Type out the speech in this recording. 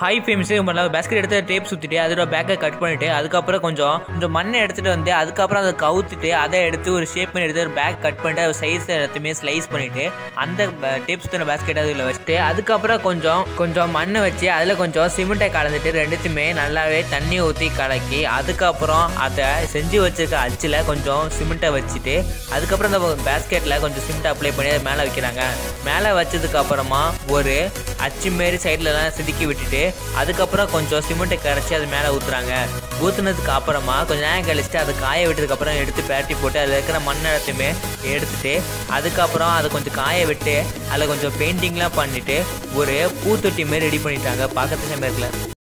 high ஃபேம்ஸ் basket எடுத்து tape சுற்றிட்டு அதோட பேக்கை கட் பண்ணிட்டு அதுக்கப்புறம் கொஞ்சம் கொஞ்சம் மண்ணை எடுத்துகிட்டு வந்து அதுக்கப்புறம் அதை கவுத்துட்டு அதை எடுத்து ஒரு ஷேப் பண்ணி எடுத்து ஒரு பேக் கட் பண்ணிட்டு அது சைஸ் எல்லாத்தையுமே ஸ்லைஸ் பண்ணிட்டு அந்த டேப் சுற்றின பேஸ்கெட் அதில் வச்சுட்டு அதுக்கப்புறம் கொஞ்சம் கொஞ்சம் மண்ணை வச்சு அதில் கொஞ்சம் சிமெண்ட்டை கலந்துட்டு ரெண்டுத்தையுமே நல்லாவே தண்ணி ஊற்றி கலக்கி அதுக்கப்புறம் அதை செஞ்சு வச்சிருக்க அச்சில் கொஞ்சம் சிமெண்ட்டை வச்சுட்டு அதுக்கப்புறம் அந்த பேஸ்கெட்டில் கொஞ்சம் சிமெண்ட் அப்ளை பண்ணி அதை மேலே வைக்கிறாங்க மேலே வச்சதுக்கு அப்புறமா ஒரு அச்சு மாரி சைட்லலாம் செதுக்கி விட்டுட்டு அதுக்கப்புறம் கொஞ்சம் சிமெண்ட்டை கரைச்சி அது மேலே ஊற்றுறாங்க ஊற்றுனதுக்கு அப்புறமா கொஞ்சம் நேரம் கழிச்சுட்டு அதை காய விட்டதுக்கு அப்புறம் எடுத்து பேட்டி போட்டு அதில் இருக்கிற மண் எல்லாத்தையுமே எடுத்துட்டு அதுக்கப்புறம் அதை கொஞ்சம் காய விட்டு அதில் கொஞ்சம் பெயிண்டிங்லாம் பண்ணிட்டு ஒரு பூத்தொட்டி மாரி ரெடி பண்ணிட்டாங்க பார்க்கறதுக்கு செம்ம இருக்குல்ல